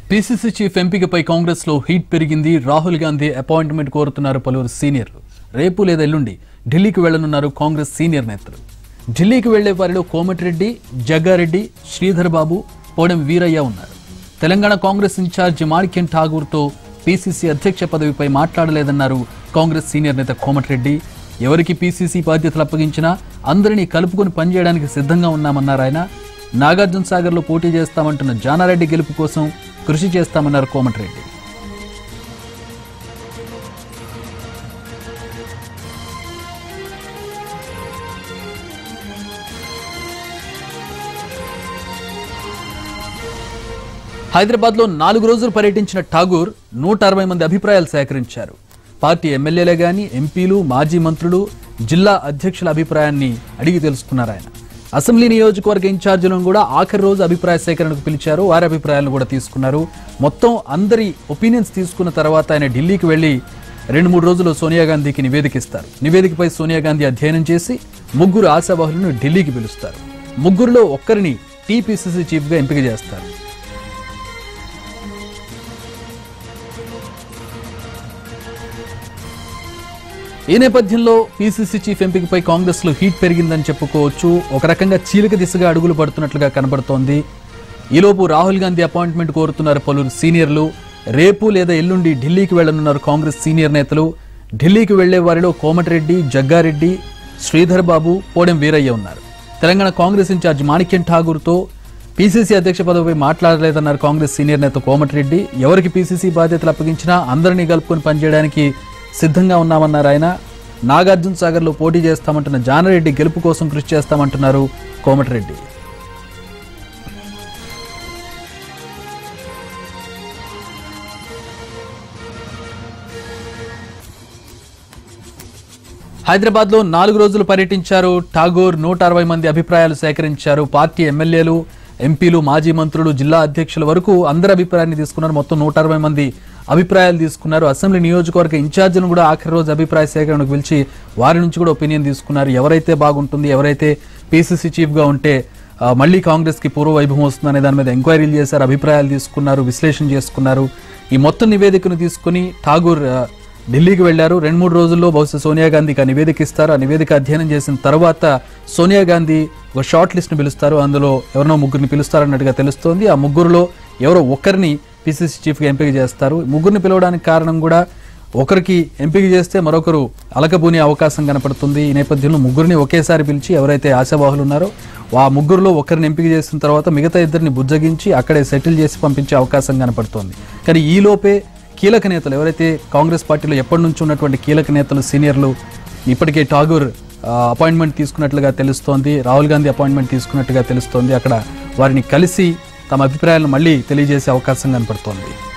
PCC chief ఎంపికపై కాంగ్రెస్ లో heat పెరిగింది రాహుల్ గాంధీ అపాయింట్మెంట్ కోరుతున్నారు పలువురు సీనియర్లు రేపు లేదా ఎల్లుండి ఢిల్లీకి వెళ్లనున్నారు కాంగ్రెస్ సీనియర్ నేతలు ఢిల్లీకి వెళ్లే వారిలో కోమటిరెడ్డి జగ్గారెడ్డి శ్రీధర్ బాబు పోడెం వీరయ్య ఉన్నారు తెలంగాణ కాంగ్రెస్ ఇన్ఛార్జి మాణిక్యం ఠాగూర్తో పీసీసీ అధ్యక్ష పదవిపై మాట్లాడలేదన్నారు కాంగ్రెస్ సీనియర్ నేత కోమటిరెడ్డి ఎవరికి పీసీసీ బాధ్యతలు అప్పగించినా అందరినీ కలుపుకొని పనిచేయడానికి సిద్ధంగా ఉన్నామన్నారు ఆయన నాగార్జున సాగర్లో పోటీ చేస్తామంటున్న జానారెడ్డి గెలుపు కోసం కృషి చేస్తామన్నారు కోమటిరెడ్డి హైదరాబాద్లో నాలుగు రోజులు పర్యటించిన ఠాగూర్ నూట అరవై మంది అభిప్రాయాలు సేకరించారు పార్టీ ఎమ్మెల్యేలే గాని ఎంపీలు మాజీ మంత్రులు జిల్లా అధ్యక్షుల అభిప్రాయాన్ని అడిగి తెలుసుకున్నారు ఆయన అసెంబ్లీ నియోజకవర్గ ఇన్ఛార్జీలను కూడా ఆఖరి రోజు అభిప్రాయ సేకరణకు పిలిచారు వారి అభిప్రాయాలను కూడా తీసుకున్నారు మొత్తం అందరి ఒపీనియన్స్ తీసుకున్న తర్వాత ఆయన ఢిల్లీకి వెళ్లి రెండు మూడు రోజులు సోనియా గాంధీకి నివేదిక ఇస్తారు నివేదికపై సోనియా గాంధీ అధ్యయనం చేసి ముగ్గురు ఆశావాహులను ఢిల్లీకి పిలుస్తారు ముగ్గురులో ఒక్కరిని టీపీసీసీ చీఫ్గా ఎంపిక చేస్తారు ఈ నేపథ్యంలో పీసీసీ చీఫ్ ఎంపికపై కాంగ్రెస్ లో హీట్ పెరిగిందని చెప్పుకోవచ్చు ఒక రకంగా చీలిక దిశగా అడుగులు పడుతున్నట్లుగా కనబడుతోంది ఈలోపు రాహుల్ గాంధీ అపాయింట్మెంట్ కోరుతున్నారు పలువురు సీనియర్లు రేపు లేదా ఎల్లుండి ఢిల్లీకి వెళ్లనున్నారు కాంగ్రెస్ సీనియర్ నేతలు ఢిల్లీకి వెళ్లే వారిలో కోమటిరెడ్డి జగ్గారెడ్డి శ్రీధర్ బాబు పోడెం వీరయ్య ఉన్నారు తెలంగాణ కాంగ్రెస్ ఇన్ఛార్జ్ మాణిక్యం ఠాగూర్తో పీసీసీ అధ్యక్ష పదవిపై మాట్లాడలేదన్నారు కాంగ్రెస్ సీనియర్ నేత కోమటిరెడ్డి ఎవరికి పీసీసీ బాధ్యతలు అప్పగించినా అందరినీ కలుపుకొని పనిచేయడానికి సిద్ధంగా ఉన్నామన్నారు ఆయన నాగార్జున సాగర్లో పోటీ చేస్తామంటున్న జానారెడ్డి గెలుపు కోసం కృషి చేస్తామంటున్నారు కోమటిరెడ్డి హైదరాబాద్లో నాలుగు రోజులు పర్యటించారు ఠాగూర్ నూట అరవై మంది అభిప్రాయాలు సేకరించారు పార్టీ ఎమ్మెల్యేలు ఎంపీలు మాజీ మంత్రులు జిల్లా అధ్యక్షుల వరకు అందరి అభిప్రాయాన్ని తీసుకున్నారు మొత్తం నూట అరవై మంది అభిప్రాయాలు తీసుకున్నారు అసెంబ్లీ నియోజకవర్గ ఇన్ఛార్జిను కూడా ఆఖరి రోజు అభిప్రాయ సేకరణకు పిలిచి వారి నుంచి కూడా ఒపీనియన్ తీసుకున్నారు ఎవరైతే బాగుంటుంది ఎవరైతే పీసీసీ చీఫ్గా ఉంటే ఆ, మళ్ళీ కాంగ్రెస్కి పూర్వ వైభవం వస్తుందనే దాని మీద ఎంక్వైరీలు చేశారు అభిప్రాయాలు తీసుకున్నారు విశ్లేషణ చేసుకున్నారు ఈ మొత్తం నివేదికను తీసుకుని ఠాగూర్ ఆ, ఢిల్లీకి వెళ్లారు రెండు మూడు రోజుల్లో బహుశా సోనియా గాంధీకి ఆ నివేదిక ఇస్తారు ఆ నివేదిక అధ్యయనం చేసిన తర్వాత సోనియా గాంధీ ఒక షార్ట్ లిస్ట్ ని పిలుస్తారు అందులో ఎవరినో ముగ్గురిని పిలుస్తారన్నట్టుగా తెలుస్తోంది ఆ ముగ్గురులో ఎవరో ఒక్కరిని పిసిసి చీఫ్గా ఎంపిక చేస్తారు ముగ్గురిని పిలవడానికి కారణం కూడా ఒకరికి ఎంపిక చేస్తే మరొకరు అలకబూనే అవకాశం కనపడుతుంది ఈ నేపథ్యంలో ముగ్గురిని ఒకేసారి పిలిచి ఎవరైతే ఆశావాహులు ఉన్నారో ఆ ముగ్గురులో ఒకరిని ఎంపిక చేసిన తర్వాత మిగతా ఇద్దరిని బుజ్జగించి అక్కడే సెటిల్ చేసి పంపించే అవకాశం కనపడుతోంది కానీ ఈలోపే కీలక నేతలు ఎవరైతే కాంగ్రెస్ పార్టీలో ఎప్పటి నుంచి ఉన్నటువంటి కీలక నేతలు సీనియర్లు ఇప్పటికే ఠాగూర్ ఆ, అపాయింట్మెంట్ తీసుకున్నట్లుగా తెలుస్తోంది రాహుల్ గాంధీ అపాయింట్మెంట్ తీసుకున్నట్టుగా తెలుస్తోంది అక్కడ వారిని కలిసి తమ అభిప్రాయాలను మళ్ళీ తెలియజేసే అవకాశం కనపడుతోంది